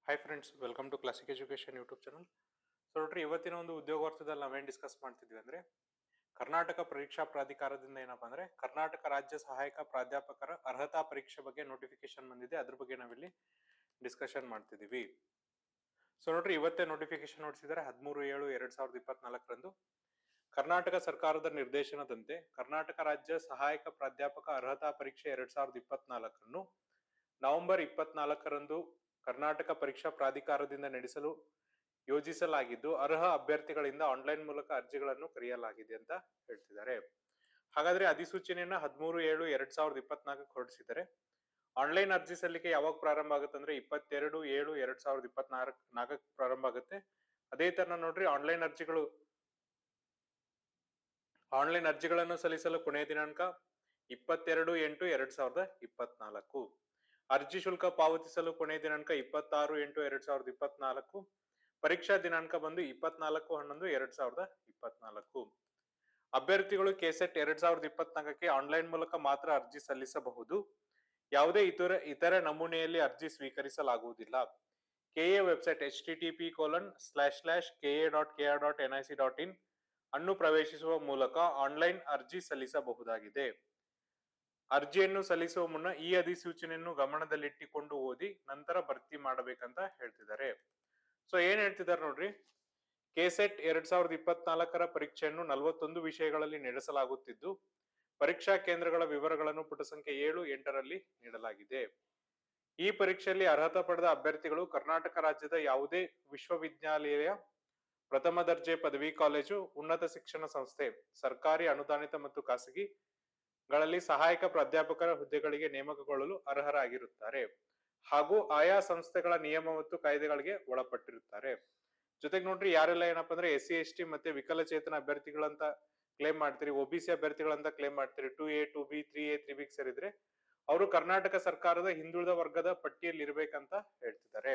hi friends welcome to classic education YouTube channel so ನೋಡ್ರಿ ಇವತ್ತಿನ ಒಂದು ಉದ್ಯೋಗಾರ್ಥದಲ್ಲಿ ನಾವೇನ್ ಡಿಸ್ಕಸ್ ಮಾಡ್ತಿದ್ವಿ ಅಂದ್ರೆ ಕರ್ನಾಟಕ ಪರೀಕ್ಷಾ ಪ್ರಾಧಿಕಾರದಿಂದ ಏನಪ್ಪಾ ಅಂದ್ರೆ ಕರ್ನಾಟಕ ರಾಜ್ಯ ಸಹಾಯಕ ಪ್ರಾಧ್ಯಾಪಕರ ಅರ್ಹತಾ ಪರೀಕ್ಷೆ ಬಗ್ಗೆ ನೋಟಿಫಿಕೇಶನ್ ಬಂದಿದೆ ಅದ್ರ ಬಗ್ಗೆ ನಾವಿಲ್ಲಿ ಡಿಸ್ಕಷನ್ ಮಾಡ್ತಿದೀವಿ ಸೊ ನೋಡ್ರಿ ಇವತ್ತೇ ನೋಟಿಫಿಕೇಶನ್ ನೋಡಿಸಿದರೆ ಹದಿಮೂರು ಏಳು ಎರಡ್ ಸಾವಿರದ ಇಪ್ಪತ್ನಾಲ್ಕರಂದು ಕರ್ನಾಟಕ ಸರ್ಕಾರದ ನಿರ್ದೇಶನದಂತೆ ಕರ್ನಾಟಕ ರಾಜ್ಯ ಸಹಾಯಕ ಪ್ರಾಧ್ಯಾಪಕ ಅರ್ಹತಾ ಪರೀಕ್ಷೆ ಎರಡ್ ಸಾವಿರದ ಇಪ್ಪತ್ನಾಲ್ಕನ್ನು ನವೆಂಬರ್ ಇಪ್ಪತ್ನಾಲ್ಕರಂದು ಕರ್ನಾಟಕ ಪರೀಕ್ಷಾ ಪ್ರಾಧಿಕಾರದಿಂದ ನಡೆಸಲು ಯೋಜಿಸಲಾಗಿದ್ದು ಅರ್ಹ ಅಭ್ಯರ್ಥಿಗಳಿಂದ ಆನ್ಲೈನ್ ಮೂಲಕ ಅರ್ಜಿಗಳನ್ನು ಕರೆಯಲಾಗಿದೆ ಅಂತ ಹೇಳ್ತಿದ್ದಾರೆ ಹಾಗಾದ್ರೆ ಅಧಿಸೂಚನೆಯನ್ನ ಹದಿಮೂರು ಏಳು ಎರಡ್ ಸಾವಿರದ ಇಪ್ಪತ್ನಾಲ್ಕಕ್ಕೆ ಹೊರಡಿಸಿದ್ದಾರೆ ಆನ್ಲೈನ್ ಅರ್ಜಿ ಸಲ್ಲಿಕೆ ಯಾವಾಗ ಪ್ರಾರಂಭ ಆಗುತ್ತೆ ಅಂದ್ರೆ ಇಪ್ಪತ್ತೆರಡು ಏಳು ಎರಡ್ ಸಾವಿರದ ಇಪ್ಪತ್ನಾಲ್ಕ ನಾಲ್ಕಕ್ಕೆ ಪ್ರಾರಂಭ ಆಗುತ್ತೆ ಅದೇ ತರ ನೋಡ್ರಿ ಆನ್ಲೈನ್ ಅರ್ಜಿಗಳು ಆನ್ಲೈನ್ ಅರ್ಜಿಗಳನ್ನು ಸಲ್ಲಿಸಲು ಕೊನೆಯ ದಿನಾಂಕ ಇಪ್ಪತ್ತೆರಡು ಎಂಟು ಎರಡ್ ಸಾವಿರದ ಇಪ್ಪತ್ನಾಲ್ಕು ಅರ್ಜಿ ಶುಲ್ಕ ಪಾವತಿಸಲು ಕೊನೆಯ ದಿನಾಂಕ ಇಪ್ಪತ್ತಾರು ಎಂಟು ಎರಡ್ ಸಾವಿರದ ಇಪ್ಪತ್ನಾಲ್ಕು ಪರೀಕ್ಷಾ ದಿನಾಂಕ ಬಂದು ಇಪ್ಪತ್ನಾಲ್ಕು ಹನ್ನೊಂದು ಎರಡ್ ಸಾವಿರದ ಇಪ್ಪತ್ನಾಲ್ಕು ಅಭ್ಯರ್ಥಿಗಳು ಕೆಸೆಟ್ ಎರಡ್ ಸಾವಿರದ ಇಪ್ಪತ್ನಾಲ್ಕಕ್ಕೆ ಆನ್ಲೈನ್ ಮೂಲಕ ಮಾತ್ರ ಅರ್ಜಿ ಸಲ್ಲಿಸಬಹುದು ಯಾವುದೇ ಇತರ ಇತರ ನಮೂನೆಯಲ್ಲಿ ಅರ್ಜಿ ಸ್ವೀಕರಿಸಲಾಗುವುದಿಲ್ಲ KA website H T T P colon slash slash KA dot KR dot N I C dot in ಅನ್ನು ಪ್ರವೇಶಿಸುವ ಮೂಲಕ ಆನ್ಲೈನ್ ಅರ್ಜಿ ಸಲ್ಲಿಸಬಹುದಾಗಿದೆ ಅರ್ಜಿಯನ್ನು ಸಲ್ಲಿಸುವ ಮುನ್ನ ಈ ಅಧಿಸೂಚನೆಯನ್ನು ಗಮನದಲ್ಲಿಟ್ಟಿಕೊಂಡು ಓದಿ ನಂತರ ಭರ್ತಿ ಮಾಡಬೇಕಂತ ಹೇಳ್ತಿದ್ದಾರೆ ಸೊ ಏನ್ ಹೇಳ್ತಿದ್ದಾರೆ ನೋಡ್ರಿ ಕೆಸೆಟ್ ಎರಡ್ ಸಾವಿರದ ಇಪ್ಪತ್ನಾಲ್ಕರ ಪರೀಕ್ಷೆಯನ್ನು ನಲವತ್ತೊಂದು ವಿಷಯಗಳಲ್ಲಿ ನಡೆಸಲಾಗುತ್ತಿದ್ದು ಪರೀಕ್ಷಾ ಕೇಂದ್ರಗಳ ವಿವರಗಳನ್ನು ಪುಟ ಸಂಖ್ಯೆ ಏಳು ಎಂಟರಲ್ಲಿ ನೀಡಲಾಗಿದೆ ಈ ಪರೀಕ್ಷೆಯಲ್ಲಿ ಅರ್ಹತಾ ಪಡೆದ ಅಭ್ಯರ್ಥಿಗಳು ಕರ್ನಾಟಕ ರಾಜ್ಯದ ಯಾವುದೇ ವಿಶ್ವವಿದ್ಯಾಲಯ ಪ್ರಥಮ ದರ್ಜೆ ಪದವಿ ಕಾಲೇಜು ಉನ್ನತ ಶಿಕ್ಷಣ ಸಂಸ್ಥೆ ಸರ್ಕಾರಿ ಅನುದಾನಿತ ಮತ್ತು ಖಾಸಗಿ ಗಳಲ್ಲಿ ಸಹಾಯಕ ಪ್ರಾಧ್ಯಾಪಕರ ಹುದ್ದೆಗಳಿಗೆ ನೇಮಕಗೊಳ್ಳಲು ಅರ್ಹರಾಗಿರುತ್ತಾರೆ ಹಾಗೂ ಆಯಾ ಸಂಸ್ಥೆಗಳ ನಿಯಮ ಮತ್ತು ಕಾಯ್ದೆಗಳಿಗೆ ಒಳಪಟ್ಟಿರುತ್ತಾರೆ ಜೊತೆಗೆ ನೋಡ್ರಿ ಯಾರೆಲ್ಲ ಏನಪ್ಪಾ ಅಂದ್ರೆ ಎಸ್ ಸಿ ಎಸ್ ಟಿ ಮತ್ತೆ ವಿಕಲಚೇತನ ಅಭ್ಯರ್ಥಿಗಳಂತ ಕ್ಲೇಮ್ ಮಾಡ್ತೀರಿ ಒಬಿಸಿ ಅಭ್ಯರ್ಥಿಗಳಂತ ಕ್ಲೇಮ್ ಮಾಡ್ತೀರಿ two A two B three A three ಬಿಗ್ ಸೇರಿದ್ರೆ ಅವರು ಕರ್ನಾಟಕ ಸರ್ಕಾರದ ಹಿಂದುಳಿದ ವರ್ಗದ ಪಟ್ಟಿಯಲ್ಲಿ ಇರ್ಬೇಕಂತ ಹೇಳ್ತಿದ್ದಾರೆ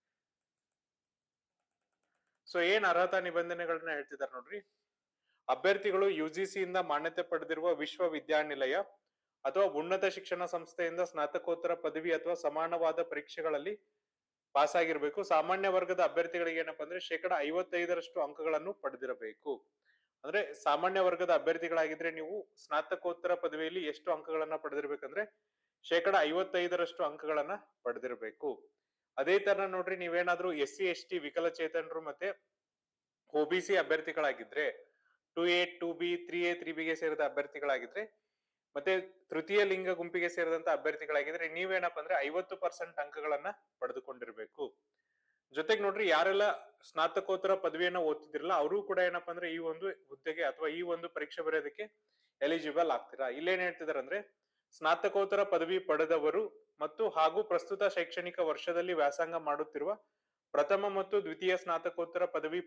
ಸೊ ಏನ್ ಅರ್ಹತಾ ನಿಬಂಧನೆಗಳನ್ನ ಹೇಳ್ತಿದ್ದಾರೆ ನೋಡ್ರಿ ಅಭ್ಯರ್ಥಿಗಳು ಯುಜಿಸಿ ಇಂದ ಮಾನ್ಯತೆ ಪಡೆದಿರುವ ವಿಶ್ವವಿದ್ಯಾನಿಲಯ ಅಥವಾ ಉನ್ನತ ಶಿಕ್ಷಣ ಸಂಸ್ಥೆಯಿಂದ ಸ್ನಾತಕೋತ್ತರ ಪದವಿ ಅಥವಾ ಸಮಾನವಾದ ಪರೀಕ್ಷೆಗಳಲ್ಲಿ ಪಾಸ್ ಆಗಿರ್ಬೇಕು ಸಾಮಾನ್ಯ ವರ್ಗದ ಅಭ್ಯರ್ಥಿಗಳಿಗೆ ಏನಪ್ಪಾ ಅಂದ್ರೆ ಶೇಕಡ ಐವತ್ತೈದರಷ್ಟು ಅಂಕಗಳನ್ನು ಪಡೆದಿರಬೇಕು ಅಂದ್ರೆ ಸಾಮಾನ್ಯ ವರ್ಗದ ಅಭ್ಯರ್ಥಿಗಳಾಗಿದ್ರೆ ನೀವು ಸ್ನಾತಕೋತ್ತರ ಪದವಿಯಲ್ಲಿ ಎಷ್ಟು ಅಂಕಗಳನ್ನ ಪಡೆದಿರ್ಬೇಕಂದ್ರೆ ಶೇಕಡ ಐವತ್ತೈದರಷ್ಟು ಅಂಕಗಳನ್ನ ಪಡೆದಿರಬೇಕು ಅದೇ ತರ ನೋಡ್ರಿ ನೀವೇನಾದ್ರೂ ಎಸ್ ಸಿ ಎಸ್ ಟಿ ವಿಕಲಚೇತನರು ಮತ್ತೆ ಒಬಿಸಿ ಅಭ್ಯರ್ಥಿಗಳಾಗಿದ್ರೆ two A two B three A three ಬಿಗೆ ಸೇರಿದ ಅಭ್ಯರ್ಥಿಗಳಾಗಿದ್ರೆ ಮತ್ತೆ ತೃತೀಯ ಲಿಂಗ ಗುಂಪಿಗೆ ಸೇರಿದಂತ ಅಭ್ಯರ್ಥಿಗಳಾಗಿದ್ರೆ ನೀವೇನಪ್ಪ ಅಂದ್ರೆ ಐವತ್ತು ಪರ್ಸೆಂಟ್ ಅಂಕಗಳನ್ನ ಪಡೆದುಕೊಂಡಿರ್ಬೇಕು ಜೊತೆಗೆ ನೋಡ್ರಿ ಯಾರೆಲ್ಲ ಸ್ನಾತಕೋತ್ತರ ಪದವಿಯನ್ನ ಓದ್ತಿದಿರಲ್ಲ ಅವರು ಕೂಡ ಏನಪ್ಪಾ ಅಂದ್ರೆ ಈ ಒಂದು ಹುದ್ದೆಗೆ ಅಥವಾ ಈ ಒಂದು ಪರೀಕ್ಷೆ ಬರೆಯೋದಕ್ಕೆ ಎಲಿಜಿಬಲ್ ಆಗ್ತೀರಾ ಇಲ್ಲೇನ್ ಹೇಳ್ತಿದಾರೆ ಅಂದ್ರೆ ಸ್ನಾತಕೋತ್ತರ ಪದವಿ ಪಡೆದವರು ಮತ್ತು ಹಾಗೂ ಪ್ರಸ್ತುತ ಶೈಕ್ಷಣಿಕ ವರ್ಷದಲ್ಲಿ ವ್ಯಾಸಂಗ ಮಾಡುತ್ತಿರುವ ಪ್ರಥಮ ಮತ್ತು ದ್ವಿತೀಯ ಸ್ನಾತಕೋತ್ತರ ಪದವಿ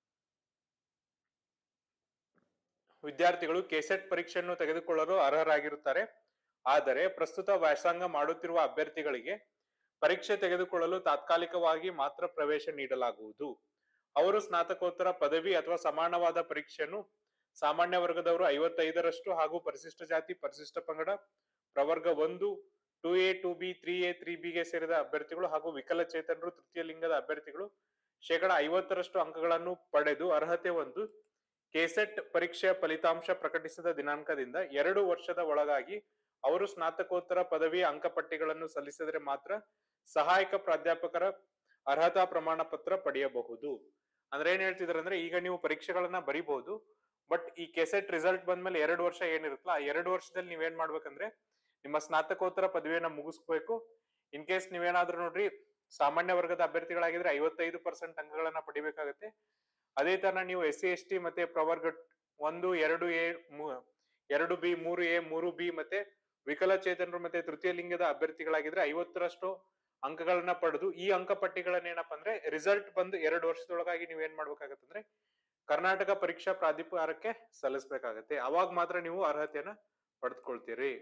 ವಿದ್ಯಾರ್ಥಿಗಳು ಕೆಸೆಟ್ ಪರೀಕ್ಷೆಯನ್ನು ತೆಗೆದುಕೊಳ್ಳಲು ಅರ್ಹರಾಗಿರುತ್ತಾರೆ ಆದರೆ ಪ್ರಸ್ತುತ ವ್ಯಾಸಂಗ ಮಾಡುತ್ತಿರುವ ಅಭ್ಯರ್ಥಿಗಳಿಗೆ ಪರೀಕ್ಷೆ ತೆಗೆದುಕೊಳ್ಳಲು ತಾತ್ಕಾಲಿಕವಾಗಿ ಮಾತ್ರ ಪ್ರವೇಶ ನೀಡಲಾಗುವುದು ಅವರು ಸ್ನಾತಕೋತ್ತರ ಪದವಿ ಅಥವಾ ಸಮಾನವಾದ ಪರೀಕ್ಷೆಯನ್ನು ಸಾಮಾನ್ಯ ವರ್ಗದವರು ಐವತ್ತೈದರಷ್ಟು ಹಾಗೂ ಪರಿಶಿಷ್ಟ ಜಾತಿ ಪರಿಶಿಷ್ಟ ಪಂಗಡ ಪ್ರವರ್ಗ ಒಂದು two A two B three A three ಬಿಗೆ ಸೇರಿದ ಅಭ್ಯರ್ಥಿಗಳು ಹಾಗೂ ವಿಕಲಚೇತನರು ತೃತೀಯ ಲಿಂಗದ ಅಭ್ಯರ್ಥಿಗಳು ಶೇಕಡ ಐವತ್ತರಷ್ಟು ಅಂಕಗಳನ್ನು ಪಡೆದು ಅರ್ಹತೆ ಒಂದು ಕೆಸೆಟ್ ಪರೀಕ್ಷೆಯ ಫಲಿತಾಂಶ ಪ್ರಕಟಿಸಿದ ದಿನಾಂಕದಿಂದ ಎರಡು ವರ್ಷದ ಒಳಗಾಗಿ ಅವರು ಸ್ನಾತಕೋತ್ತರ ಪದವಿಯ ಅಂಕಪಟ್ಟಿಗಳನ್ನು ಸಲ್ಲಿಸಿದರೆ ಮಾತ್ರ ಸಹಾಯಕ ಪ್ರಾಧ್ಯಾಪಕರ ಅರ್ಹತಾ ಪ್ರಮಾಣ ಪತ್ರ ಪಡೆಯಬಹುದು ಅಂದ್ರೆ ಏನ್ ಹೇಳ್ತಿದಾರೆ ಅಂದ್ರೆ ಈಗ ನೀವು ಪರೀಕ್ಷೆಗಳನ್ನ ಬರಿಬಹುದು ಬಟ್ ಈ ಕೆಸೆಟ್ ರಿಸಲ್ಟ್ ಬಂದ್ಮೇಲೆ ಎರಡು ವರ್ಷ ಏನಿರುತ್ತಲ್ಲ ಆ ಎರಡು ವರ್ಷದಲ್ಲಿ ನೀವೇನ್ ಮಾಡ್ಬೇಕಂದ್ರೆ ನಿಮ್ಮ ಸ್ನಾತಕೋತ್ತರ ಪದವಿಯನ್ನ ಮುಗಿಸ್ಬೇಕು ಇನ್ ಕೇಸ್ ನೀವೇನಾದ್ರೂ ನೋಡ್ರಿ ಸಾಮಾನ್ಯ ವರ್ಗದ ಅಭ್ಯರ್ಥಿಗಳಾಗಿದ್ರೆ ಐವತ್ತೈದು ಪರ್ಸೆಂಟ್ ಅಂಕಗಳನ್ನ ಪಡಿಬೇಕಾಗತ್ತೆ ಅದೇ ತರ ನೀವು ಎಸ್ ಸಿ ಎಸ್ ಟಿ ಮತ್ತೆ ಪ್ರವರ್ಗ ಒಂದು ಎರಡು ಎ ಎರಡು ಬಿ ಮೂರು ಎ ಮೂರು ಬಿ ಮತ್ತೆ ವಿಕಲಚೇತನರು ಮತ್ತೆ ತೃತೀಯ ಲಿಂಗದ ಅಭ್ಯರ್ಥಿಗಳಾಗಿದ್ರೆ ಐವತ್ತರಷ್ಟು ಅಂಕಗಳನ್ನ ಪಡೆದು ಈ ಅಂಕ ಪಟ್ಟಿಗಳನ್ನ ಏನಪ್ಪಾ ಅಂದ್ರೆ ರಿಸಲ್ಟ್ ಬಂದು ಎರಡು ವರ್ಷದೊಳಗಾಗಿ ನೀವ್ ಏನ್ ಮಾಡ್ಬೇಕಾಗತ್ತಂದ್ರೆ ಕರ್ನಾಟಕ ಪರೀಕ್ಷಾ ಪ್ರಾಧಿಕಾರಕ್ಕೆ ಸಲ್ಲಿಸ್ಬೇಕಾಗತ್ತೆ ಅವಾಗ ಮಾತ್ರ ನೀವು ಅರ್ಹತೆಯನ್ನ ಪಡೆದುಕೊಳ್ತೀರಿ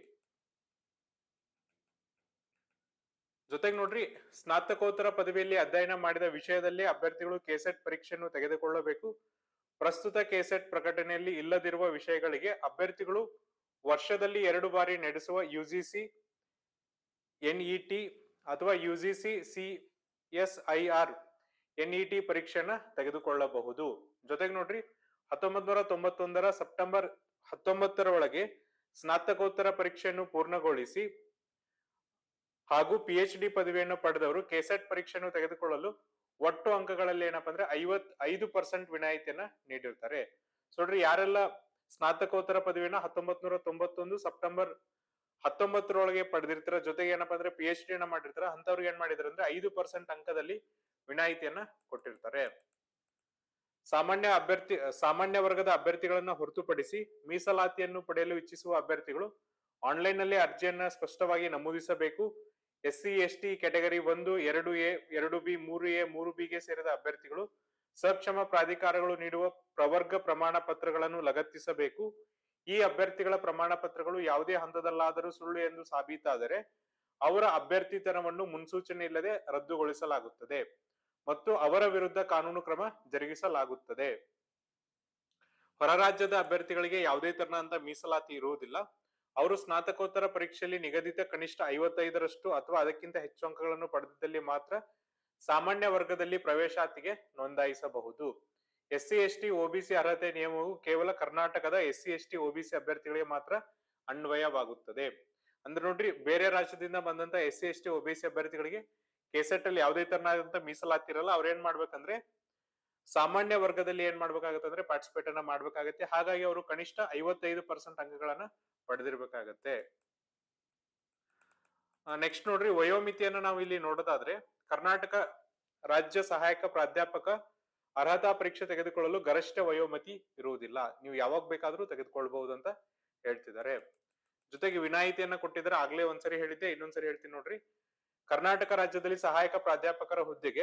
ಜೊತೆಗೆ ನೋಡ್ರಿ ಸ್ನಾತಕೋತ್ತರ ಪದವಿಯಲ್ಲಿ ಅಧ್ಯಯನ ಮಾಡಿದ ವಿಷಯದಲ್ಲಿ ಅಭ್ಯರ್ಥಿಗಳು ಕೆಸೆಟ್ ಪರೀಕ್ಷೆಯನ್ನು ತೆಗೆದುಕೊಳ್ಳಬೇಕು ಪ್ರಸ್ತುತ ಕೆಸೆಟ್ ಪ್ರಕಟಣೆಯಲ್ಲಿ ಇಲ್ಲದಿರುವ ವಿಷಯಗಳಿಗೆ ಅಭ್ಯರ್ಥಿಗಳು ವರ್ಷದಲ್ಲಿ ಎರಡು ಬಾರಿ ನಡೆಸುವ ಯುಜಿಸಿ ಎನ್ಇಟಿ ಅಥವಾ UGC C S I R N E T ಪರೀಕ್ಷೆಯನ್ನ ತೆಗೆದುಕೊಳ್ಳಬಹುದು ಜೊತೆಗೆ ನೋಡ್ರಿ ಹತ್ತೊಂಬತ್ ನೂರ ತೊಂಬತ್ತೊಂದರ ಸೆಪ್ಟೆಂಬರ್ ಹತ್ತೊಂಬತ್ತರ ಒಳಗೆ ಸ್ನಾತಕೋತ್ತರ ಪರೀಕ್ಷೆಯನ್ನು ಪೂರ್ಣಗೊಳಿಸಿ ಹಾಗೂ ಪಿ ಎಚ್ ಡಿ ಪದವಿಯನ್ನು ಪಡೆದವರು ಕೆಸೆಟ್ ಪರೀಕ್ಷೆಯನ್ನು ತೆಗೆದುಕೊಳ್ಳಲು ಒಟ್ಟು ಅಂಕಗಳಲ್ಲಿ ಏನಪ್ಪಾ ಅಂದ್ರೆ ಐವತ್ ಐದು ಪರ್ಸೆಂಟ್ ವಿನಾಯಿತಿಯನ್ನ ನೀಡಿರ್ತಾರೆ ಸೊ ನೋಡ್ರಿ ಯಾರೆಲ್ಲ ಸ್ನಾತಕೋತ್ತರ ಪದವಿಯನ್ನ ಹತ್ತೊಂಬತ್ ನೂರ ತೊಂಬತ್ತೊಂದು ಸೆಪ್ಟೆಂಬರ್ ಹತ್ತೊಂಬತ್ತರೊಳಗೆ ಪಡೆದಿರ್ತಾರ ಜೊತೆಗೆ ಏನಪ್ಪಾ ಅಂದ್ರೆ ಪಿ ಎಚ್ ಡಿ ಅನ್ನ ಮಾಡಿರ್ತಾರ ಅಂತವ್ರಿಗೆ ಏನ್ ಮಾಡಿದಾರೆ ಅಂದ್ರೆ ಐದು ಪರ್ಸೆಂಟ್ ಅಂಕದಲ್ಲಿ ವಿನಾಯಿತಿಯನ್ನ ಕೊಟ್ಟಿರ್ತಾರೆ ಸಾಮಾನ್ಯ ಅಭ್ಯರ್ಥಿ ಸಾಮಾನ್ಯ ವರ್ಗದ ಅಭ್ಯರ್ಥಿಗಳನ್ನ ಹೊರತುಪಡಿಸಿ ಮೀಸಲಾತಿಯನ್ನು ಪಡೆಯಲು ಇಚ್ಛಿಸುವ ಅಭ್ಯರ್ಥಿಗಳು ಆನ್ಲೈನ್ ನಲ್ಲಿ ಅರ್ಜಿಯನ್ನ ಸ್ಪಷ್ಟವಾಗಿ ನಮೂದಿಸಬೇಕು S C S T category ಒಂದು ಎರಡು ಎ ಎರಡು ಬಿ ಮೂರು ಎ ಮೂರು ಬಿಗೆ ಸೇರಿದ ಅಭ್ಯರ್ಥಿಗಳು ಸಕ್ಷಮ ಪ್ರಾಧಿಕಾರಗಳು ನೀಡುವ ಪ್ರವರ್ಗ ಪ್ರಮಾಣ ಪತ್ರಗಳನ್ನು ಲಗತ್ತಿಸಬೇಕು ಈ ಅಭ್ಯರ್ಥಿಗಳ ಪ್ರಮಾಣ ಪತ್ರಗಳು ಯಾವುದೇ ಹಂತದಲ್ಲಾದರೂ ಸುಳ್ಳು ಎಂದು ಸಾಬೀತಾದರೆ ಅವರ ಅಭ್ಯರ್ಥಿತನವನ್ನು ಮುನ್ಸೂಚನೆ ಇಲ್ಲದೆ ರದ್ದುಗೊಳಿಸಲಾಗುತ್ತದೆ ಮತ್ತು ಅವರ ವಿರುದ್ಧ ಕಾನೂನು ಕ್ರಮ ಜರುಗಿಸಲಾಗುತ್ತದೆ ಹೊರ ರಾಜ್ಯದ ಅಭ್ಯರ್ಥಿಗಳಿಗೆ ಯಾವುದೇ ತರನಾದಂತ ಮೀಸಲಾತಿ ಇರುವುದಿಲ್ಲ ಅವರು ಸ್ನಾತಕೋತ್ತರ ಪರೀಕ್ಷೆಯಲ್ಲಿ ನಿಗದಿತ ಕನಿಷ್ಠ ಐವತ್ತೈದರಷ್ಟು ಅಥವಾ ಅದಕ್ಕಿಂತ ಹೆಚ್ಚು ಅಂಕಗಳನ್ನು ಪಡೆದಿದ್ದಲ್ಲಿ ಮಾತ್ರ ಸಾಮಾನ್ಯ ವರ್ಗದಲ್ಲಿ ಪ್ರವೇಶಾತಿಗೆ ನೋಂದಾಯಿಸಬಹುದು S C S T OBC ಅರ್ಹತೆ ನಿಯಮವು ಕೇವಲ ಕರ್ನಾಟಕದ S C S T OBC ಅಭ್ಯರ್ಥಿಗಳಿಗೆ ಮಾತ್ರ ಅನ್ವಯವಾಗುತ್ತದೆ ಅಂದ್ರೆ ನೋಡ್ರಿ ಬೇರೆ ರಾಜ್ಯದಿಂದ ಬಂದಂತ S C S T OBC ಅಭ್ಯರ್ಥಿಗಳಿಗೆ ಕೆಸೆಟ್ ಅಲ್ಲಿ ಯಾವುದೇ ತರನಾದಂತ ಮೀಸಲಾತಿ ಇರಲ್ಲ ಅವ್ರ ಏನ್ ಮಾಡ್ಬೇಕಂದ್ರೆ ಸಾಮಾನ್ಯ ವರ್ಗದಲ್ಲಿ ಏನ್ ಮಾಡ್ಬೇಕಾಗತ್ತೆ ಅಂದ್ರೆ ಪಾರ್ಟಿಸಿಪೇಟ್ ಅನ್ನ ಮಾಡ್ಬೇಕಾಗತ್ತೆ ಹಾಗಾಗಿ ಅವರು ಕನಿಷ್ಠ ಐವತ್ತೈದು ಪರ್ಸೆಂಟ್ ಅಂಕಗಳನ್ನ ಪಡೆದಿರ್ಬೇಕಾಗತ್ತೆ ನೆಕ್ಸ್ಟ್ ನೋಡ್ರಿ ವಯೋಮಿತಿಯನ್ನ ನಾವು ಇಲ್ಲಿ ನೋಡೋದಾದ್ರೆ ಕರ್ನಾಟಕ ರಾಜ್ಯ ಸಹಾಯಕ ಪ್ರಾಧ್ಯಾಪಕ ಅರ್ಹತಾ ಪರೀಕ್ಷೆ ತೆಗೆದುಕೊಳ್ಳಲು ಗರಿಷ್ಠ ವಯೋಮಿತಿ ಇರುವುದಿಲ್ಲ ನೀವು ಯಾವಾಗ ಬೇಕಾದ್ರೂ ತೆಗೆದುಕೊಳ್ಬಹುದು ಅಂತ ಹೇಳ್ತಿದ್ದಾರೆ ಜೊತೆಗೆ ವಿನಾಯಿತಿಯನ್ನ ಕೊಟ್ಟಿದ್ದಾರೆ ಆಗ್ಲೇ ಒಂದ್ಸರಿ ಹೇಳಿದ್ದೆ ಇನ್ನೊಂದ್ಸರಿ ಹೇಳ್ತೀನಿ ನೋಡ್ರಿ ಕರ್ನಾಟಕ ರಾಜ್ಯದಲ್ಲಿ ಸಹಾಯಕ ಪ್ರಾಧ್ಯಾಪಕರ ಹುದ್ದೆಗೆ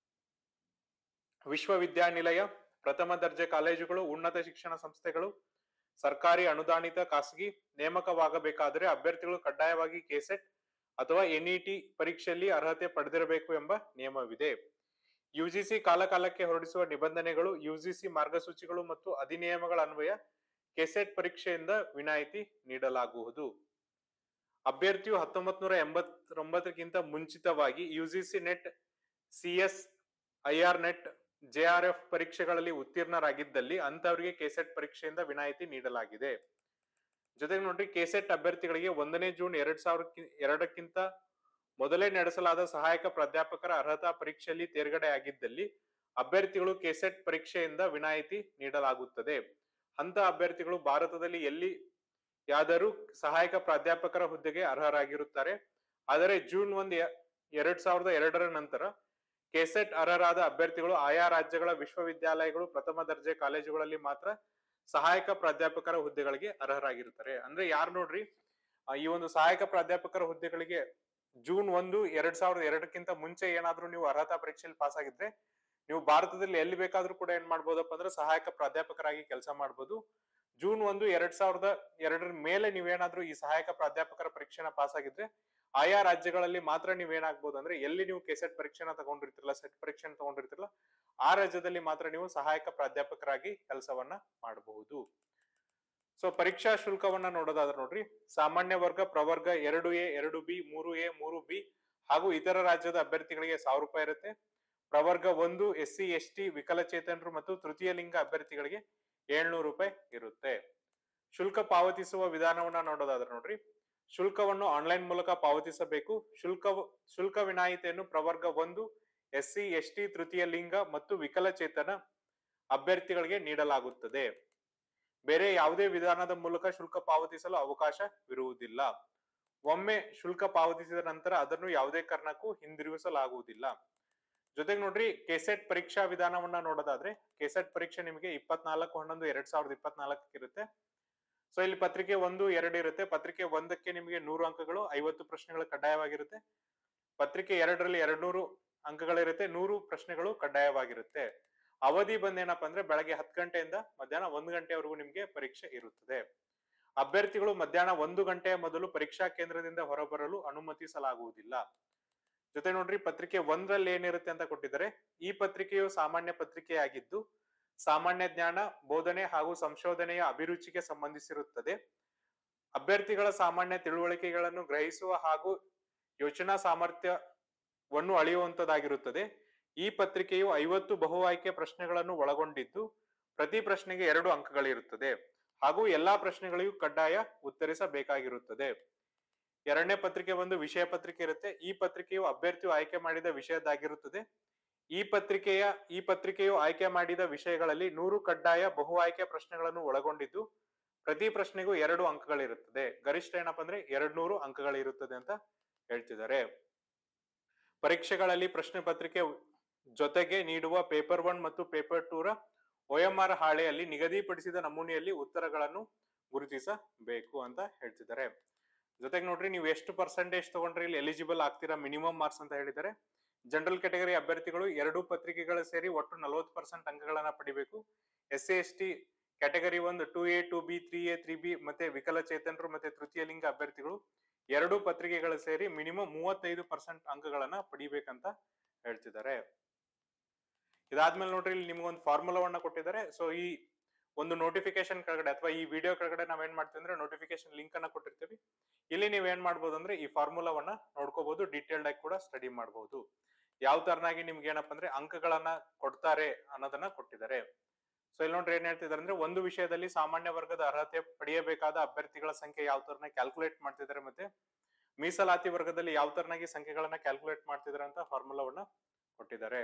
ವಿಶ್ವವಿದ್ಯಾನಿಲಯ ಪ್ರಥಮ ದರ್ಜೆ ಕಾಲೇಜುಗಳು ಉನ್ನತ ಶಿಕ್ಷಣ ಸಂಸ್ಥೆಗಳು ಸರ್ಕಾರಿ ಅನುದಾನಿತ ಖಾಸಗಿ ನೇಮಕವಾಗಬೇಕಾದರೆ ಅಭ್ಯರ್ಥಿಗಳು ಕಡ್ಡಾಯವಾಗಿ ಕೆಸೆಟ್ ಅಥವಾ ಎನ್ಇಟಿ ಪರೀಕ್ಷೆಯಲ್ಲಿ ಅರ್ಹತೆ ಪಡೆದಿರಬೇಕು ಎಂಬ ನಿಯಮವಿದೆ ಯುಜಿಸಿ ಕಾಲಕಾಲಕ್ಕೆ ಹೊರಡಿಸುವ ನಿಬಂಧನೆಗಳು ಯುಜಿಸಿ ಮಾರ್ಗಸೂಚಿಗಳು ಮತ್ತು ಅಧಿನಿಯಮಗಳ ಅನ್ವಯ ಕೆಸೆಟ್ ಪರೀಕ್ಷೆಯಿಂದ ವಿನಾಯಿತಿ ನೀಡಲಾಗುವುದು ಅಭ್ಯರ್ಥಿಯು ಹತ್ತೊಂಬತ್ ನೂರ ಎಂಬತ್ತೊಂಬತ್ತಕ್ಕಿಂತ ಮುಂಚಿತವಾಗಿ UGC NET CS IR NET JRF ಪರೀಕ್ಷೆಗಳಲ್ಲಿ ಉತ್ತೀರ್ಣರಾಗಿದ್ದಲ್ಲಿ ಅಂತವರಿಗೆ ಕೆಸೆಟ್ ಪರೀಕ್ಷೆಯಿಂದ ವಿನಾಯಿತಿ ನೀಡಲಾಗಿದೆ ಜೊತೆಗೆ ನೋಡ್ರಿ ಕೆಸೆಟ್ ಅಭ್ಯರ್ಥಿಗಳಿಗೆ ಒಂದನೇ ಜೂನ್ ಎರಡ್ ಸಾವಿರ ಎರಡಕ್ಕಿಂತ ಮೊದಲೇ ನಡೆಸಲಾದ ಸಹಾಯಕ ಪ್ರಾಧ್ಯಾಪಕರ ಅರ್ಹತಾ ಪರೀಕ್ಷೆಯಲ್ಲಿ ತೇರ್ಗಡೆ ಆಗಿದ್ದಲ್ಲಿ ಅಭ್ಯರ್ಥಿಗಳು ಕೆಸೆಟ್ ಪರೀಕ್ಷೆಯಿಂದ ವಿನಾಯಿತಿ ನೀಡಲಾಗುತ್ತದೆ ಅಂತ ಅಭ್ಯರ್ಥಿಗಳು ಭಾರತದಲ್ಲಿ ಎಲ್ಲಿ ಯಾದರೂ ಸಹಾಯಕ ಪ್ರಾಧ್ಯಾಪಕರ ಹುದ್ದೆಗೆ ಅರ್ಹರಾಗಿರುತ್ತಾರೆ ಆದರೆ ಜೂನ್ ಒಂದ್ ಎ- ಎರಡ್ ಸಾವಿರದ ಎರಡರ ನಂತರ ಕೆಸೆಟ್ ಅರ್ಹರಾದ ಅಭ್ಯರ್ಥಿಗಳು ಆಯಾ ರಾಜ್ಯಗಳ ವಿಶ್ವವಿದ್ಯಾಲಯಗಳು ಪ್ರಥಮ ದರ್ಜೆ ಕಾಲೇಜುಗಳಲ್ಲಿ ಮಾತ್ರ ಸಹಾಯಕ ಪ್ರಾಧ್ಯಾಪಕರ ಹುದ್ದೆಗಳಿಗೆ ಅರ್ಹರಾಗಿರುತ್ತಾರೆ ಅಂದ್ರೆ ಯಾರು ನೋಡ್ರಿ ಆ, ಈ ಒಂದು ಸಹಾಯಕ ಪ್ರಾಧ್ಯಾಪಕರ ಹುದ್ದೆಗಳಿಗೆ ಜೂನ್ ಒಂದು ಎರಡ್ ಸಾವಿರದ ಎರಡಕ್ಕಿಂತ ಮುಂಚೆ ಏನಾದ್ರೂ ನೀವು ಅರ್ಹತಾ ಪರೀಕ್ಷೆಯಲ್ಲಿ ಪಾಸ್ ಆಗಿದ್ರೆ ನೀವು ಭಾರತದಲ್ಲಿ ಎಲ್ಲಿ ಬೇಕಾದ್ರೂ ಕೂಡ ಏನ್ ಮಾಡ್ಬೋದಪ್ಪ ಅಂದ್ರೆ ಸಹಾಯಕ ಪ್ರಾಧ್ಯಾಪಕರಾಗಿ ಕೆಲಸ ಮಾಡ್ಬೋದು ಜೂನ್ ಒಂದು ಎರಡ್ ಸಾವಿರದ ಎರಡರ ಮೇಲೆ ನೀವೇನಾದ್ರೂ ಈ ಸಹಾಯಕ ಪ್ರಾಧ್ಯಾಪಕರ ಪರೀಕ್ಷೆನ ಪಾಸ್ ಆಗಿದ್ರೆ ಆಯಾ ರಾಜ್ಯಗಳಲ್ಲಿ ಮಾತ್ರ ನೀವೇನಾಗ್ಬೋದು ಅಂದ್ರೆ ಎಲ್ಲಿ ನೀವು ಕೆಸೆಟ್ ಪರೀಕ್ಷೆನ ತಗೊಂಡಿರ್ತಿರಲ್ಲ ಸೆಟ್ ಪರೀಕ್ಷೆನ ತಗೊಂಡಿರ್ತಿರಲ್ಲ ಆ ರಾಜ್ಯದಲ್ಲಿ ಮಾತ್ರ ನೀವು ಸಹಾಯಕ ಪ್ರಾಧ್ಯಾಪಕರಾಗಿ ಕೆಲಸವನ್ನ ಮಾಡಬಹುದು ಸೊ ಪರೀಕ್ಷಾ ಶುಲ್ಕವನ್ನ ನೋಡೋದಾದ್ರೆ ನೋಡ್ರಿ ಸಾಮಾನ್ಯ ವರ್ಗ ಪ್ರವರ್ಗ ಎರಡು ಎ ಎರಡು ಬಿ ಮೂರು ಎ ಮೂರು ಬಿ ಹಾಗೂ ಇತರ ರಾಜ್ಯದ ಅಭ್ಯರ್ಥಿಗಳಿಗೆ ಸಾವಿರ ರೂಪಾಯಿ ಇರುತ್ತೆ ಪ್ರವರ್ಗ ಒಂದು ಎಸ್ ಸಿ ಎಸ್ ಟಿ ವಿಕಲಚೇತನರು ಮತ್ತು ತೃತೀಯ ಲಿಂಗ ಅಭ್ಯರ್ಥಿಗಳಿಗೆ ಏಳ್ನೂರು ರೂಪಾಯಿ ಇರುತ್ತೆ ಶುಲ್ಕ ಪಾವತಿಸುವ ವಿಧಾನವನ್ನ ನೋಡೋದಾದ್ರೆ ನೋಡ್ರಿ ಶುಲ್ಕವನ್ನು ಆನ್ಲೈನ್ ಮೂಲಕ ಪಾವತಿಸಬೇಕು ಶುಲ್ಕ ಶುಲ್ಕ ವಿನಾಯಿತಿಯನ್ನು ಪ್ರವರ್ಗ ಒಂದು ಎಸ್ ಸಿ ಎಸ್ ಟಿ ತೃತೀಯ ಲಿಂಗ ಮತ್ತು ವಿಕಲಚೇತನ ಅಭ್ಯರ್ಥಿಗಳಿಗೆ ನೀಡಲಾಗುತ್ತದೆ ಬೇರೆ ಯಾವುದೇ ವಿಧಾನದ ಮೂಲಕ ಶುಲ್ಕ ಪಾವತಿಸಲು ಅವಕಾಶವಿರುವುದಿಲ್ಲ ಒಮ್ಮೆ ಶುಲ್ಕ ಪಾವತಿಸಿದ ನಂತರ ಅದನ್ನು ಯಾವುದೇ ಕಾರಣಕ್ಕೂ ಹಿಂದಿರುಗಿಸಲಾಗುವುದಿಲ್ಲ ಜೊತೆಗೆ ನೋಡ್ರಿ ಕೆಸೆಟ್ ಪರೀಕ್ಷಾ ವಿಧಾನವನ್ನ ನೋಡೋದಾದ್ರೆ ಕೆಸೆಟ್ ಪರೀಕ್ಷೆ ನಿಮಗೆ ಇಪ್ಪತ್ನಾಲ್ಕು ಹನ್ನೊಂದು ಎರಡ್ ಸಾವಿರದ ಇಪ್ಪತ್ನಾಲ್ಕಕ್ಕೆ ಇರುತ್ತೆ ಸೊ ಇಲ್ಲಿ ಪತ್ರಿಕೆ ಒಂದು ಎರಡು ಇರುತ್ತೆ ಪತ್ರಿಕೆ ಒಂದಕ್ಕೆ ನಿಮಗೆ ನೂರು ಅಂಕಗಳು ಐವತ್ತು ಪ್ರಶ್ನೆಗಳು ಕಡ್ಡಾಯವಾಗಿರುತ್ತೆ ಪತ್ರಿಕೆ ಎರಡರಲ್ಲಿ ಎರಡ್ ನೂರು ಅಂಕಗಳಿರುತ್ತೆ ನೂರು ಪ್ರಶ್ನೆಗಳು ಕಡ್ಡಾಯವಾಗಿರುತ್ತೆ ಅವಧಿ ಬಂದೇನಪ್ಪ ಅಂದ್ರೆ ಬೆಳಗ್ಗೆ ಹತ್ತು ಗಂಟೆಯಿಂದ ಮಧ್ಯಾಹ್ನ ಒಂದು ಗಂಟೆವರೆಗೂ ನಿಮ್ಗೆ ಪರೀಕ್ಷೆ ಇರುತ್ತದೆ ಅಭ್ಯರ್ಥಿಗಳು ಮಧ್ಯಾಹ್ನ ಒಂದು ಗಂಟೆಯ ಮೊದಲು ಪರೀಕ್ಷಾ ಕೇಂದ್ರದಿಂದ ಹೊರಬರಲು ಅನುಮತಿಸಲಾಗುವುದಿಲ್ಲ ಜೊತೆ ನೋಡ್ರಿ ಪತ್ರಿಕೆ ಒಂದರಲ್ಲಿ ಏನಿರುತ್ತೆ ಅಂತ ಕೊಟ್ಟಿದ್ದಾರೆ ಈ ಪತ್ರಿಕೆಯು ಸಾಮಾನ್ಯ ಪತ್ರಿಕೆಯಾಗಿದ್ದು ಸಾಮಾನ್ಯ ಜ್ಞಾನ ಬೋಧನೆ ಹಾಗೂ ಸಂಶೋಧನೆಯ ಅಭಿರುಚಿಗೆ ಸಂಬಂಧಿಸಿರುತ್ತದೆ ಅಭ್ಯರ್ಥಿಗಳ ಸಾಮಾನ್ಯ ತಿಳುವಳಿಕೆಗಳನ್ನು ಗ್ರಹಿಸುವ ಹಾಗೂ ಯೋಚನಾ ಸಾಮರ್ಥ್ಯ ವನ್ನು ಅಳೆಯುವಂತದ್ದಾಗಿರುತ್ತದೆ ಈ ಪತ್ರಿಕೆಯು ಐವತ್ತು ಬಹು ಆಯ್ಕೆ ಪ್ರಶ್ನೆಗಳನ್ನು ಒಳಗೊಂಡಿದ್ದು ಪ್ರತಿ ಪ್ರಶ್ನೆಗೆ ಎರಡು ಅಂಕಗಳಿರುತ್ತದೆ ಹಾಗೂ ಎಲ್ಲಾ ಪ್ರಶ್ನೆಗಳಿಗೂ ಕಡ್ಡಾಯ ಉತ್ತರಿಸಬೇಕಾಗಿರುತ್ತದೆ ಎರಡನೇ ಪತ್ರಿಕೆ ಒಂದು ವಿಷಯ ಪತ್ರಿಕೆ ಇರುತ್ತೆ ಈ ಪತ್ರಿಕೆಯು ಅಭ್ಯರ್ಥಿಯು ಆಯ್ಕೆ ಮಾಡಿದ ವಿಷಯದಾಗಿರುತ್ತದೆ ಈ ಪತ್ರಿಕೆಯ ಈ ಪತ್ರಿಕೆಯು ಆಯ್ಕೆ ಮಾಡಿದ ವಿಷಯಗಳಲ್ಲಿ ನೂರು ಕಡ್ಡಾಯ ಬಹು ಆಯ್ಕೆ ಪ್ರಶ್ನೆಗಳನ್ನು ಒಳಗೊಂಡಿದ್ದು ಪ್ರತಿ ಪ್ರಶ್ನೆಗೂ ಎರಡು ಅಂಕಗಳಿರುತ್ತದೆ ಗರಿಷ್ಠ ಏನಪ್ಪಾ ಅಂದ್ರೆ ಎರಡ್ ನೂರು ಅಂಕಗಳಿರುತ್ತದೆ ಅಂತ ಹೇಳ್ತಿದ್ದಾರೆ ಪರೀಕ್ಷೆಗಳಲ್ಲಿ ಪ್ರಶ್ನೆ ಪತ್ರಿಕೆ ಜೊತೆಗೆ ನೀಡುವ ಪೇಪರ್ ಒನ್ ಮತ್ತು ಪೇಪರ್ ಟೂ ರ ಒಎಂಆರ್ ಹಾಳೆಯಲ್ಲಿ ನಿಗದಿಪಡಿಸಿದ ನಮೂನೆಯಲ್ಲಿ ಉತ್ತರಗಳನ್ನು ಗುರುತಿಸಬೇಕು ಅಂತ ಹೇಳ್ತಿದ್ದಾರೆ ಜೊತೆಗೆ ನೋಡ್ರಿ ನೀವು ಎಷ್ಟು ಪರ್ಸೆಂಟೇಜ್ ತಗೊಂಡ್ರೆ ಇಲ್ಲಿ ಎಲಿಜಿಬಲ್ ಆಗ್ತೀರಾ ಮಿನಿಮಮ್ ಮಾರ್ಕ್ಸ್ ಅಂತ ಹೇಳಿದ್ದಾರೆ ಜನರಲ್ ಕ್ಯಾಟಗರಿ ಅಭ್ಯರ್ಥಿಗಳು ಎರಡು ಪತ್ರಿಕೆಗಳು ಸೇರಿ ಒಟ್ಟು ನಲವತ್ತು ಪರ್ಸೆಂಟ್ ಅಂಕಗಳನ್ನ ಪಡಿಬೇಕು S C S T category ಒಂದು two A two B three A three B ಮತ್ತೆ ವಿಕಲಚೇತನರು ಮತ್ತೆ ತೃತೀಯ ಲಿಂಗ ಅಭ್ಯರ್ಥಿಗಳು ಎರಡು ಪತ್ರಿಕೆಗಳು ಸೇರಿ ಮಿನಿಮಮ್ ಮೂವತ್ತೈದು ಪರ್ಸೆಂಟ್ ಅಂಕಗಳನ್ನ ಪಡಿಬೇಕಂತ ಹೇಳ್ತಿದ್ದಾರೆ ಇದಾದ್ಮೇಲೆ ನೋಡ್ರಿ ಇಲ್ಲಿ ನಿಮ್ಗೊಂದು ಫಾರ್ಮುಲಾವನ್ನ ಕೊಟ್ಟಿದ್ದಾರೆ ಸೊ ಈ ಒಂದು ನೋಟಿಫಿಕೇಶನ್ ಕೆಳಗಡೆ ಅಥವಾ ಈ ವಿಡಿಯೋ ಕೆಳಗಡೆ ನಾವ್ ಏನ್ ಮಾಡ್ತೀವಿ ಅಂದ್ರೆ ನೋಟಿಫಿಕೇಶನ್ ಲಿಂಕ್ ಅನ್ನ ಕೊಟ್ಟಿರ್ತೀವಿ ಇಲ್ಲಿ ನೀವ್ ಏನ್ ಮಾಡ್ಬೋದು ಅಂದ್ರೆ ಈ ಫಾರ್ಮುಲಾವನ್ನ ನೋಡ್ಕೋಬಹುದು ಡೀಟೇಲ್ಡ್ ಆಗಿ ಕೂಡ ಸ್ಟಡಿ ಮಾಡಬಹುದು ಯಾವ ತರನಾಗಿ ನಿಮ್ಗೆ ಏನಪ್ಪಾ ಅಂದ್ರೆ ಅಂಕಗಳನ್ನ ಕೊಡ್ತಾರೆ ಅನ್ನೋದನ್ನ ಕೊಟ್ಟಿದ್ದಾರೆ ಸೊ ಇಲ್ಲಿ ನೋಡ್ರಿ ಏನ್ ಹೇಳ್ತಿದ್ದಾರೆ ಅಂದ್ರೆ ಒಂದು ವಿಷಯದಲ್ಲಿ ಸಾಮಾನ್ಯ ವರ್ಗದ ಅರ್ಹತೆ ಪಡೆಯಬೇಕಾದ ಅಭ್ಯರ್ಥಿಗಳ ಸಂಖ್ಯೆ ಯಾವ ತರನ ಕ್ಯಾಲ್ಕುಲೇಟ್ ಮಾಡ್ತಿದ್ದಾರೆ ಮತ್ತೆ ಮೀಸಲಾತಿ ವರ್ಗದಲ್ಲಿ ಯಾವ ತರನಾಗಿ ಸಂಖ್ಯೆಗಳನ್ನ ಕ್ಯಾಲ್ಕುಲೇಟ್ ಮಾಡ್ತಿದ್ದಾರೆ ಅಂತ ಫಾರ್ಮುಲಾವನ್ನ ಕೊಟ್ಟಿದ್ದಾರೆ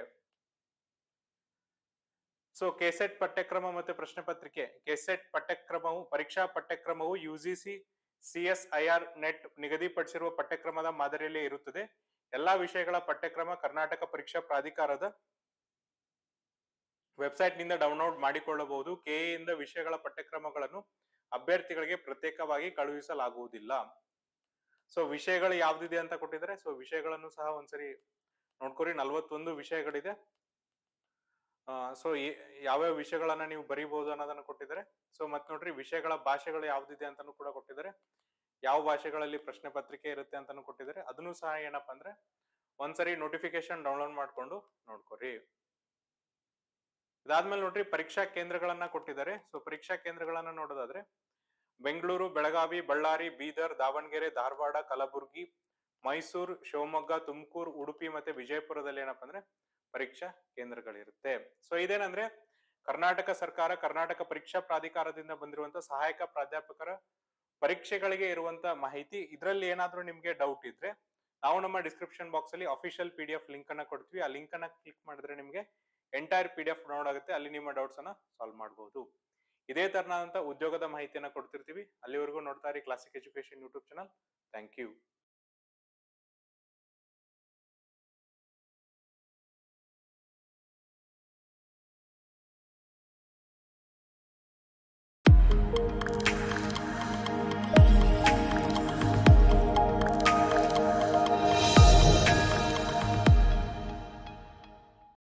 ಸೊ ಕೆಸೆಟ್ ಪಠ್ಯಕ್ರಮ ಮತ್ತೆ ಪ್ರಶ್ನೆ ಪತ್ರಿಕೆ ಕೆಸೆಟ್ ಪಠ್ಯಕ್ರಮವು ಪರೀಕ್ಷಾ ಪಠ್ಯಕ್ರಮವು ಯುಜಿಸಿ ಸಿಎಸ್ಐಆರ್ ನೆಟ್ ನಿಗದಿಪಡಿಸಿರುವ ಪಠ್ಯಕ್ರಮದ ಮಾದರಿಯಲ್ಲೇ ಇರುತ್ತದೆ ಎಲ್ಲಾ ವಿಷಯಗಳ ಪಠ್ಯಕ್ರಮ ಕರ್ನಾಟಕ ಪರೀಕ್ಷಾ ಪ್ರಾಧಿಕಾರದ ವೆಬ್ಸೈಟ್ ನಿಂದ ಡೌನ್ಲೋಡ್ ಮಾಡಿಕೊಳ್ಳಬಹುದು ಕೆಎ ಇಂದ ವಿಷಯಗಳ ಪಠ್ಯಕ್ರಮಗಳನ್ನು ಅಭ್ಯರ್ಥಿಗಳಿಗೆ ಪ್ರತ್ಯೇಕವಾಗಿ ಕಳುಹಿಸಲಾಗುವುದಿಲ್ಲ ಸೊ ವಿಷಯಗಳು ಯಾವ್ದಿದೆ ಅಂತ ಕೊಟ್ಟಿದ್ದಾರೆ ಸೊ ವಿಷಯಗಳನ್ನು ಸಹ ಒಂದ್ಸರಿ ನೋಡ್ಕೊರಿ ನಲ್ವತ್ತೊಂದು ವಿಷಯಗಳಿದೆ ಸೊ ಯಾವ್ಯಾವ ವಿಷಯಗಳನ್ನ ನೀವು ಬರೀಬಹುದು ಅನ್ನೋದನ್ನ ಕೊಟ್ಟಿದ್ದಾರೆ ಸೊ ಮತ್ ನೋಡ್ರಿ ವಿಷಯಗಳ ಭಾಷೆಗಳು ಯಾವ್ದಿದೆ ಅಂತಾನು ಕೂಡ ಕೊಟ್ಟಿದ್ದಾರೆ ಯಾವ ಭಾಷೆಗಳಲ್ಲಿ ಪ್ರಶ್ನೆ ಪತ್ರಿಕೆ ಇರುತ್ತೆ ಅಂತಾನು ಕೊಟ್ಟಿದ್ದಾರೆ ಅದನ್ನು ಸಹ ಏನಪ್ಪಾ ಅಂದ್ರೆ ಒಂದ್ಸರಿ ನೋಟಿಫಿಕೇಶನ್ ಡೌನ್ಲೋಡ್ ಮಾಡ್ಕೊಂಡು ನೋಡ್ಕೊರಿ ಇದಾದ್ಮೇಲೆ ನೋಡ್ರಿ ಪರೀಕ್ಷಾ ಕೇಂದ್ರಗಳನ್ನ ಕೊಟ್ಟಿದ್ದಾರೆ ಸೊ ಪರೀಕ್ಷಾ ಕೇಂದ್ರಗಳನ್ನ ನೋಡೋದಾದ್ರೆ ಬೆಂಗಳೂರು ಬೆಳಗಾವಿ ಬಳ್ಳಾರಿ ಬೀದರ್ ದಾವಣಗೆರೆ ಧಾರವಾಡ ಕಲಬುರ್ಗಿ ಮೈಸೂರು ಶಿವಮೊಗ್ಗ ತುಮಕೂರು ಉಡುಪಿ ಮತ್ತೆ ವಿಜಯಪುರದಲ್ಲಿ ಏನಪ್ಪಾ ಅಂದ್ರೆ ಪರೀಕ್ಷಾ ಕೇಂದ್ರಗಳಿರುತ್ತೆ ಸೊ ಇದೇನಂದ್ರೆ ಕರ್ನಾಟಕ ಸರ್ಕಾರ ಕರ್ನಾಟಕ ಪರೀಕ್ಷಾ ಪ್ರಾಧಿಕಾರದಿಂದ ಬಂದಿರುವಂತ ಸಹಾಯಕ ಪ್ರಾಧ್ಯಾಪಕರ ಪರೀಕ್ಷೆಗಳಿಗೆ ಇರುವಂತ ಮಾಹಿತಿ ಇದರಲ್ಲಿ ಏನಾದ್ರೂ ನಿಮ್ಗೆ ಡೌಟ್ ಇದ್ರೆ ನಾವು ನಮ್ಮ ಡಿಸ್ಕ್ರಿಪ್ಷನ್ ಬಾಕ್ಸ್ ಅಲ್ಲಿ official P D F link ಅನ್ನ ಕೊಡ್ತೀವಿ ಆ ಲಿಂಕ್ ಅನ್ನ ಕ್ಲಿಕ್ ಮಾಡಿದ್ರೆ ನಿಮ್ಗೆ entire P D F download ಆಗುತ್ತೆ ಅಲ್ಲಿ ನಿಮ್ಮ ಡೌಟ್ಸ್ ಅನ್ನ ಸಾಲ್ವ್ ಮಾಡಬಹುದು ಇದೇ ತರನಾದಂತ ಉದ್ಯೋಗದ ಮಾಹಿತಿಯನ್ನ ಕೊಡ್ತಿರ್ತೀವಿ ಅಲ್ಲಿವರೆಗೂ ನೋಡ್ತಾ ಇರಿ classic education YouTube channel thank you